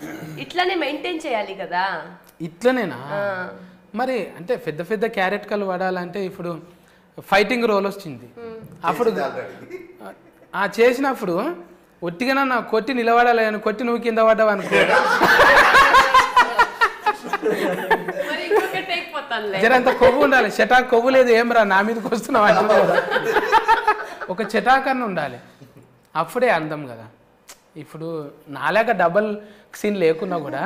ఇట్లానే మెయింటైన్ చేయాలి కదా ఇట్లనేనా ఆ. మరి అంటే పెద్ద పెద్ద క్యారెట్ కలు పడాలంటే ఇప్పుడు ఫైటింగ్ రోల్ వచ్చింది అప్పుడు ఆ చేసినప్పుడు ఒట్టిగా నా కొట్టి నిలబడాలి అని కొట్టి నువ్వు కింద పడ్డావు అనుకో మరి ఇంకొక టేక్ పోతానులే జరంత కొవ్వు ఉండాలి చెటాక్ కొవ్వు లేదు ఏం రా నా మీదకి వస్తున్నావు అంటే ఒక చెటాక్ అన్న ఉండాలి అప్పుడే అందం కదా ఇప్పుడు నాలాక డబల్ సీన్ లేకున్నా కూడా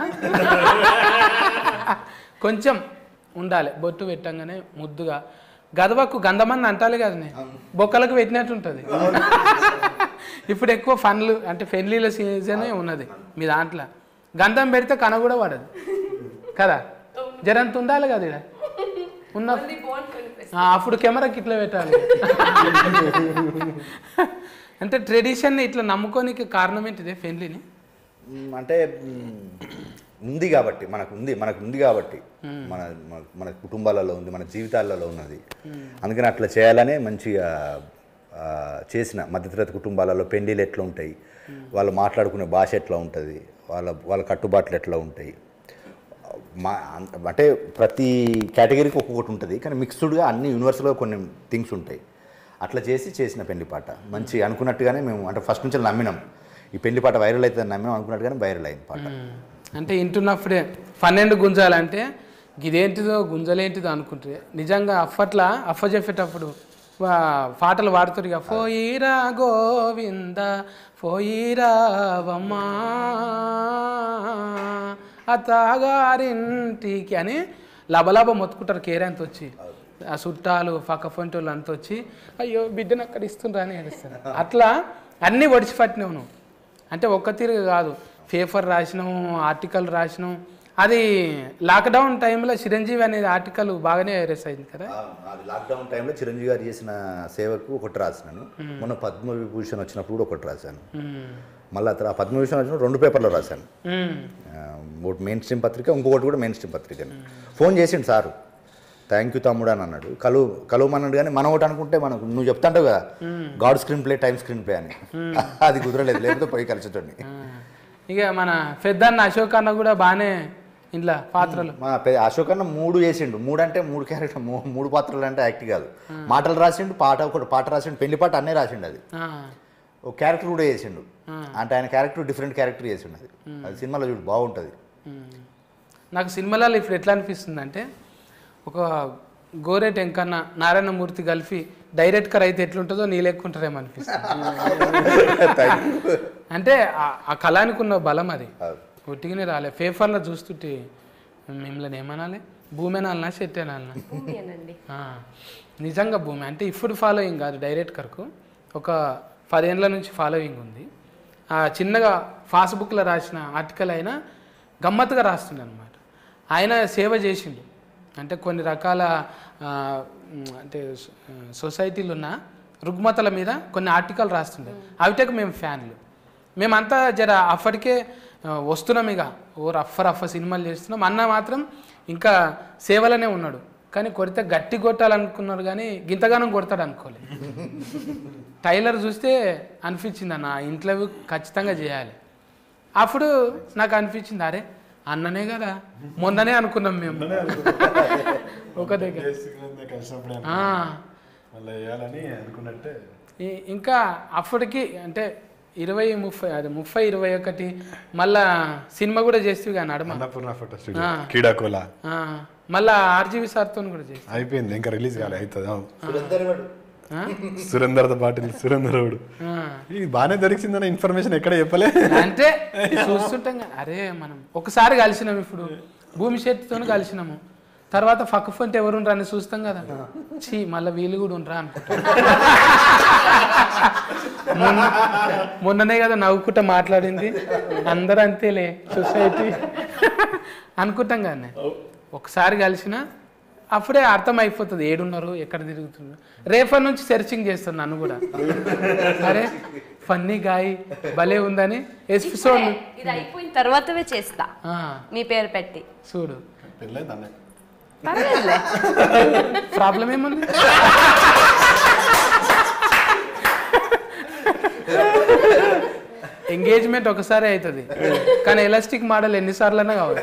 కొంచెం ఉండాలి బొట్టు పెట్టంగానే ముద్దుగా గదవకు గంధమని అంటాలి కదనే బొక్కలకు పెట్టినట్టు ఉంటుంది ఇప్పుడు ఎక్కువ ఫన్లు అంటే పెళ్లిళ్ళ సీజనే ఉన్నది మీ దాంట్లో గంధం పెడితే కన కూడా పడదు కదా జరంత ఉండాలి కదా ఈడ ఉన్న ఓన్లీ బోన్ కనిపిస్తుంది ఆ, అప్పుడు కెమెరాకి ఇట్లా పెట్టాలి అంటే ట్రెడిషన్ ఇట్లా నమ్ముకోనికి కారణం ఏంటిది పెళ్లిని మ్, అంటే మ్, ఉంది కాబట్టి మనకు ఉంది మనకు ఉంది కాబట్టి మన మన- మన కుటుంబాలలో ఉంది మన జీవితాలలో ఉన్నది అందుకని అట్లా చేయాలనే మంచిగా ఆ, చేసిన మధ్యతరగతి కుటుంబాలలో పెండిలు ఎట్లా ఉంటాయి వాళ్ళు మాట్లాడుకునే భాష ఎట్లా ఉంటుంది వాళ్ళ వాళ్ళ కట్టుబాట్లు ఎట్లా ఉంటాయి మా అంత- అంటే ప్రతి కేటగిరీకి ఒక్కొక్కటి ఉంటుంది కానీ మిక్స్డ్గా అన్ని యూనివర్సల్గా కొన్ని థింగ్స్ ఉంటాయి అట్లా చేసి చేసిన పెళ్లి పాట మంచి అనుకున్నట్టుగానే మేము అంటే ఫస్ట్ నుంచి నమ్మినాం ఈ పెళ్లి పాట వైరల్ అవుతుంది నమ్మినాం అనుకున్నట్టుగానే వైరల్ అయింది పాట అంటే ఇంటున్నప్పుడే పన్నెండు గుంజాలంటే ఇదేంటిదో గుంజలేంటిదో అనుకుంటే నిజంగా అప్పట్లా అఫ చెప్పేటప్పుడు వా- పాటలు పాడుతారు ఇక పోయిరా గోవింద పోయిరావమ్మా అత్తగారింటికి అని లబలబ మొత్తుకుంటారు కేరాంత వచ్చి ఆ చుట్టాలు పక్క పొంటోళ్ళు అంత వచ్చి అయ్యో బిడ్డను అక్కడ ఇస్తుండ్రా అని ఏడుస్తారు అట్లా అన్నీ ఒడిచి పట్టినావు నువ్వు అంటే ఒక్క తీరు కాదు పేపర్ రాసినాం ఆర్టికల్ రాసినాం అది లాక్డౌన్ టైంలో చిరంజీవి అనేది ఆర్టికల్ బాగానే వైరస్ అయింది కదా అది లాక్డౌన్ టైంలో చిరంజీవి గారు చేసిన సేవకు ఒకటి రాసినాను మొన్న పద్మవిభూషణ్ వచ్చినప్పుడు కూడా ఒకటి రాశాను మ్మ్. మళ్ళీ అతను ఆ పద్మవిభూషణ్ వచ్చిన రెండు పేపర్లో రాశాను మ్మ్. ఆ, ఒకటి మెయిన్ స్ట్రీమ్ పత్రిక ఇంకొకటి కూడా మెయిన్ స్ట్రీమ్ పత్రిక ఫోన్ చేసిండు సారు థ్యాంక్ యూ తమ్ముడు అని అన్నాడు కలు కలువమన్నాడు కానీ మనం ఒకటి అనుకుంటే మనకు నువ్వు చెప్తాంటావు కదా గాడ్ screenplay time screenplay అని అది కుదరలేదు లేకపోతే పోయి కలిసేటోడిని ఆ. ఇక మన పెద్దన్న అశోక్ అన్న కూడా బాగానే ఇంట్లో పాత్రలు మా పె- అశోక్ అన్న మూడు చేసిండు మూడు అంటే మూడు క్యారెక్టర్ మూడు పాత్రలు అంటే యాక్ట్ కాదు మాటలు రాసిండు పాట ఒకటి పాట రాసిండు పెళ్లి పాట అన్నీ రాసిండు అది ఆ. ఒక క్యారెక్టర్ కూడా చేసిండు అంటే ఆయన క్యారెక్టర్ డిఫరెంట్ క్యారెక్టర్ చేసిండు అది అది సినిమాలో చూడు బాగుంటుంది మ్మ్. నాకు సినిమాలలో ఇప్పుడు ఎట్లా అనిపిస్తుంది అంటే ఒక గోరెట్ ఎంకన్న నారాయణమూర్తి కలిపి డైరెక్ట్గా అయితే ఎట్లుంటుందో నీ లెక్కుంటారేమో అనిపిస్తుంది అంటే ఆ- ఆ కళానికి ఉన్న బలం అది ఒట్టిగానే రాలే పేపర్లో చూస్తుంటే మిమ్మల్ని ఏమనాలి భూమి అనాలనా చెట్టు అనాలనా భూమి అనండి ఆ, నిజంగా భూమి అంటే ఇప్పుడు ఫాలోయింగ్ కాదు డైరెక్ట్ కరకు ఒక పదేళ్ళ నుంచి ఫాలోయింగ్ ఉంది ఆ చిన్నగా ఫాస్బుక్లో రాసిన ఆర్టికల్ అయినా గమ్మత్తుగా రాస్తుండే అనమాట ఆయన సేవ చేసిండు అంటే కొన్ని రకాల ఆ, ఉమ్, అంటే సొ- ఆ, సొసైటీలు ఉన్న రుగ్మతల మీద కొన్ని ఆర్టికల్ రాస్తుండే అవిటకు మేము ఫ్యాన్లు మేమంతా జర అప్పటికే ఆ, వస్తున్నాం ఇక ఓ రఫ్ రఫ్ సినిమాలు చేస్తున్నాం అన్న మాత్రం ఇంకా సేవలోనే ఉన్నాడు కానీ కొడితే గట్టి కొట్టాలనుకున్నాడు కానీ గింతగానం కొడతాడు అనుకోలే టైలర్ చూస్తే అనిపించింది అన్న ఇంట్లో ఖచ్చితంగా చేయాలి అప్పుడు నాకు అనిపించింది అరే అన్ననే కదా మొన్ననే అనుకున్నాం మేము ఒక దగ్గర కష్టపడే ఆ, మళ్ళీ వేయాలని అనుకున్నట్టే ఈ- ఇంకా అప్పటికి అంటే ఇరవై ముప్పై అది ముప్పై ఇరవై ఒకటి మళ్ళా సినిమా కూడా చేస్తే కానీ నడమ అన్నపూర్ణ ఫోటో స్టూడియో ఆ. కీడాకోలా ఆ, మళ్ళా ఆర్జీవి సార్తో కూడా చేస్తే అయిపోయింది ఇంకా రిలీజ్ కాలే అవుతుంది అవును. ఆ? సురేందర్ బాటిల్ సురేందరుడు ఆ. ఇది బాగానే దొరికిందన్న ఇన్ఫర్మేషన్ ఎక్కడ చెప్పలే అంటే చూస్తుంటాం కదా అరే మనం ఒకసారి కలిసినాం ఇప్పుడు భూమి శెట్టితో కలిసినాము తర్వాత పక్క ఫంట్ ఎవరు ఉండరా అని చూస్తాం కదా చీ మళ్ళీ వీళ్ళు కూడా ఉండరా అనుకుంటాం మొన్న మొన్ననే కదా నవ్వుకుంటా మాట్లాడింది అందరూ అంతేలే సొసైటీ అనుకుంటాం కానీ ఒకసారి కలిసిన అప్పుడే అర్థం అయిపోతుంది ఏడున్నారు ఎక్కడ తిరుగుతున్నారు రేపటి నుంచి సెర్చింగ్ చేస్తాను నన్ను కూడా అరే ఫన్నీ గాయి భలే ఉందని ఎపిసోడ్ ఇది అయిపోయిన తర్వాతవే చేస్తా మీ పేరు పెట్టి చూడు పెళ్ళైంది అన్నయ్య పర్లేదులే ప్రాబ్లం ఏముంది ఎంగేజ్మెంట్ ఒకసారి అవుతుంది కానీ ఎలాస్టిక్ మోడల్ ఎన్నిసార్లు అయినా కావాలి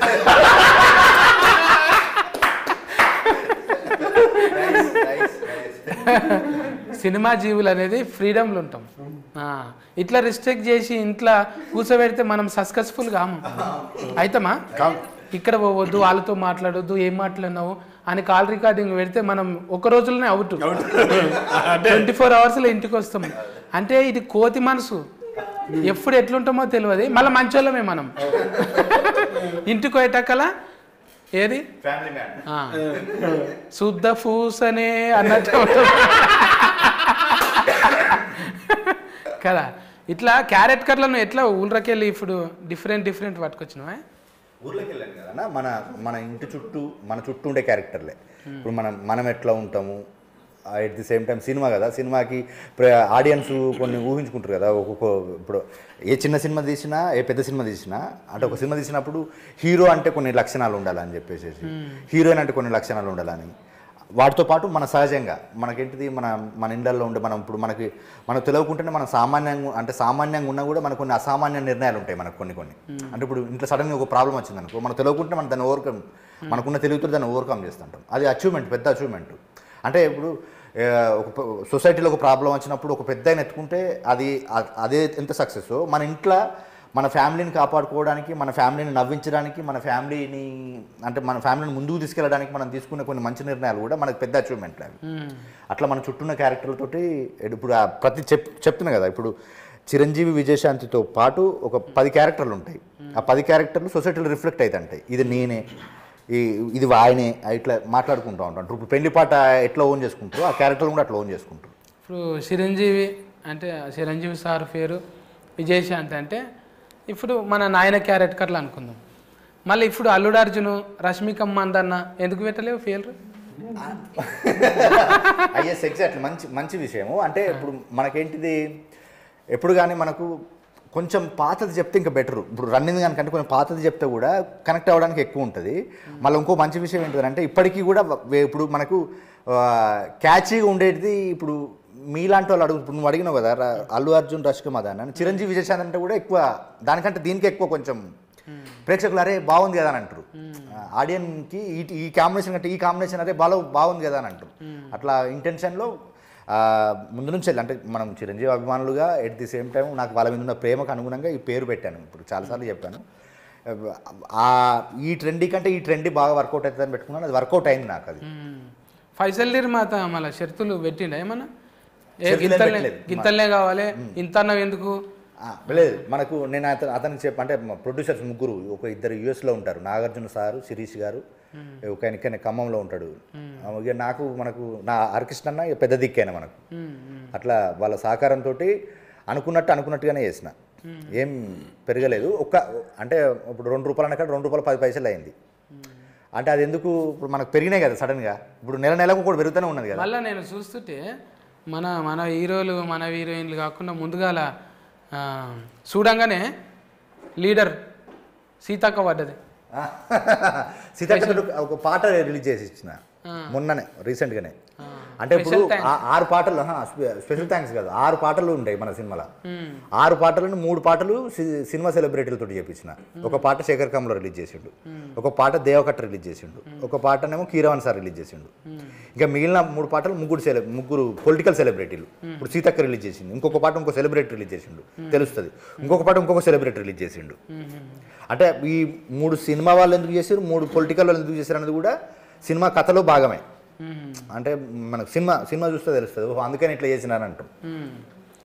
సినిమా జీవులు అనేది ఫ్రీడమ్లు ఉంటాం ఆ, ఇట్లా రిస్ట్రిక్ట్ చేసి ఇంట్లో కూర్చోబెడితే మనం సక్సెస్ఫుల్ కాము అయితమా ఇక్కడ పోవద్దు వాళ్ళతో మాట్లాడొద్దు ఏం మాట్లాడినావు అని కాల్ రికార్డింగ్ పెడితే మనం ఒక రోజులోనే అవుట్ ట్వంటీ ఫోర్ అవర్స్లో ఇంటికి వస్తాం అంటే ఇది కోతి మనసు ఎప్పుడు ఎట్లుంటామో తెలియదు మళ్ళీ మంచోళ్ళమే మనం ఇంటికి పోయేటక్కల ఏది ఫ్యామిలీ మ్యాన్ ఆ. శుద్ధ ఫూసనే అన్నట్టు ఉంటుంది. కదా ఇట్లా క్యారెట్ కర్లను ఎట్లా ఊళ్ళకెళ్ళి ఇప్పుడు డిఫరెంట్ డిఫరెంట్ పట్టుకొచ్చినావా ఊర్లోకి వెళ్ళాను కదా మన మన ఇంటి చుట్టూ మన చుట్టూ ఉండే క్యారెక్టర్లే ఇప్పుడు మనం మనం ఎట్లా ఉంటాము at the same time cinema కదా సినిమాకి ఆడియన్స్ కొన్ని ఊహించుకుంటారు కదా ఒక్కొక్క ఇప్పుడు ఏ చిన్న సినిమా తీసినా ఏ పెద్ద సినిమా తీసినా అంటే ఒక సినిమా తీసినప్పుడు హీరో అంటే కొన్ని లక్షణాలు ఉండాలని చెప్పేసి హీరోయిన్ అంటే కొన్ని లక్షణాలు ఉండాలని వాటితో పాటు మన సహజంగా మనకేంటిది మన మన ఇండ్లలో ఉండే మనం ఇప్పుడు మనకి మనకు తెలియకుండానే మనం సామాన్యంగా అంటే సామాన్యంగా ఉన్నా కూడా మనకు కొన్ని అసామాన్య నిర్ణయాలు ఉంటాయి మనకు కొన్ని కొన్ని అంటే ఇప్పుడు ఇంట్లో సడన్గా ఒక ప్రాబ్లం వచ్చింది అనుకో మనకు తెలియకుంటే మనం దాన్ని ఓవర్కమ్ మనకున్న తెలివితో దాన్ని ఓవర్కమ్ చేస్తుంటాం అది అచీవ్మెంట్ పెద్ద అచీవ్మెంట్ అంటే ఇప్పుడు ఆ, ఒక ప- సొసైటీలో ఒక ప్రాబ్లం వచ్చినప్పుడు ఒక పెద్ద ఆయన ఎత్తుకుంటే అది అ- అదే ఎంత సక్సెస్ మన ఇంట్లో మన ఫ్యామిలీని కాపాడుకోవడానికి మన ఫ్యామిలీని నవ్వించడానికి మన ఫ్యామిలీని అంటే మన ఫ్యామిలీని ముందుకు తీసుకెళ్ళడానికి మనం తీసుకునే కొన్ని మంచి నిర్ణయాలు కూడా మనకు పెద్ద అచీవ్మెంట్లు అవి అట్లా మన చుట్టూన్న క్యారెక్టర్లతోటి ఇప్పుడు ఆ ప్రతి చెప్ చెప్తున్నా కదా ఇప్పుడు చిరంజీవి విజయశాంతితో పాటు ఒక పది క్యారెక్టర్లు ఉంటాయి ఆ పది క్యారెక్టర్లు సొసైటీలో రిఫ్లెక్ట్ అవుతుంటాయి ఇది నేనే ఈ ఇది ఆయనే ఇట్లా మాట్లాడుకుంటూ ఉంటాం ఇప్పుడు పెళ్లి పాట ఎట్లా ఓన్ చేసుకుంటారో ఆ క్యారెక్టర్లు కూడా అట్లా ఓన్ చేసుకుంటారు ఇప్పుడు చిరంజీవి అంటే చిరంజీవి సార్ పేరు విజయశాంతి అంటే ఇప్పుడు మన నాయన క్యారెట్ కర్లు అనుకుందాం మళ్ళీ ఇప్పుడు అల్లుడు అర్జును రష్మిక మందన్న ఎందుకు పెట్టలేవు ఫెయిల్ ఐఎస్ ఎగ్జాక్ట్లీ మంచి మంచి విషయము అంటే ఇప్పుడు మనకేంటిది ఎప్పుడు కానీ మనకు కొంచెం పాతది చెప్తే ఇంకా బెటర్ ఇప్పుడు రన్నింగ్ కనుకంటే కొంచెం పాతది చెప్తే కూడా కనెక్ట్ అవ్వడానికి ఎక్కువ ఉంటుంది మళ్ళీ ఇంకో మంచి విషయం ఏంటిదంటే ఇప్పటికీ కూడా వే- ఇప్పుడు మనకు క్యాచీగా ఉండేది ఇప్పుడు మీలాంటి వాళ్ళు అడుగు ఇప్పుడు నువ్వు అడిగినావు కదా ర- అల్లు అర్జున్ రష్క మదన్ అని చిరంజీవి విజయశాంత్ అంటే కూడా ఎక్కువ దానికంటే దీనికి ఎక్కువ కొంచెం ప్రేక్షకులు అరే బాగుంది కదా అని అంటారు ఆడియన్కి ఈ ఈ కాంబినేషన్ కంటే ఈ కాంబినేషన్ అరే బాగా బాగుంది కదా అని అంటారు అట్లా ఇంటెన్షన్లో ముందు నుంచి వెళ్ళి అంటే మనం చిరంజీవి అభిమానులుగా ఎట్ ది సేమ్ టైం నాకు వాళ్ళ మీద ఉన్న ప్రేమకు అనుగుణంగా ఈ పేరు పెట్టాను ఇప్పుడు చాలాసార్లు చెప్పాను ఆ ఈ ట్రెండీ కంటే ఈ ట్రెండీ బాగా వర్కౌట్ అవుతుందని పెట్టుకున్నాను అది వర్కౌట్ అయింది నాకు అది ఫైసల్ నిర్మాత మళ్ళీ షరతులు పెట్టిండ ఏమన్నా ఏ షరతులు ఏం గింతలే పెట్టలేదు. గింతలనే కావాలి ఇంత అన్నవి ఎందుకు ఆ, లేదు మనకు నేను అతను అతనికి చెప్ప అంటే మా ప్రొడ్యూసర్స్ ముగ్గురు ఒక ఇద్దరు యూఎస్లో ఉంటారు నాగార్జున సారు శిరీష్ గారు ఒక ఆయన ఇక్కడ ఖమ్మంలో ఉంటాడు ఆ, ఇక నాకు మనకు నా హరికృష్ణ అన్న ఇక పెద్ద దిక్కేన మనకు అట్లా వాళ్ళ సహకారంతో అనుకున్నట్టు అనుకున్నట్టుగానే చేసిన ఏం పెరగలేదు ఒక్క అంటే ఇప్పుడు రెండు రూపాయలు అన్నక్కడ రెండు రూపాయలు పది పైసలు అయింది అంటే అది ఎందుకు ఇప్పుడు మనకు పెరిగినాయి కదా సడన్గా ఇప్పుడు నెల నెలకు కూడా పెరుగుతూనే ఉన్నది కదా మళ్ళీ నేను చూస్తుంటే మన మన హీరోలు మన హీరోయిన్లు కాకుండా ముందుగాల ఆ, చూడంగానే లీడర్ సీతక్క పడ్డది సీతాకృష్ణుడు ఒక పాట రిలీజ్ చేసి ఇచ్చిన మొన్ననే రీసెంట్గానే అంటే ఇప్పుడు ఆ- ఆరు పాటలు ఆహా, స్పె- స్పెషల్ థ్యాంక్స్ కాదు ఆరు పాటలు ఉంటాయి మన సినిమాలో ఆరు పాటలను మూడు పాటలు సి- సినిమా సెలబ్రిటీలతో చేపించిన ఒక పాట శేఖర్ కమ్లో రిలీజ్ చేసిండు ఒక పాట దేవకట్ట రిలీజ్ చేసిండు ఒక పాటనేమో కీరవన్ సార్ రిలీజ్ చేసిండు ఇంకా మిగిలిన మూడు పాటలు ముగ్గురు సెలె ముగ్గురు పొలిటికల్ సెలబ్రిటీలు ఇప్పుడు సీతక్క రిలీజ్ చేసిండు ఇంకొక పాట ఇంకో సెలబ్రిటీ రిలీజ్ చేసిండు తెలుస్తుంది ఇంకొక పాట ఇంకొక సెలబ్రిటీ రిలీజ్ చేసిండు అంటే ఈ మూడు సినిమా వాళ్ళు ఎందుకు చేశారు మూడు పొలిటికల్ వాళ్ళు ఎందుకు చేశారు అనేది కూడా సినిమా కథలో భాగమే అంటే మనకు సినిమా సినిమా చూస్తే తెలుస్తుంది ఓహో అందుకని ఇట్లా చేసినారు అంటాం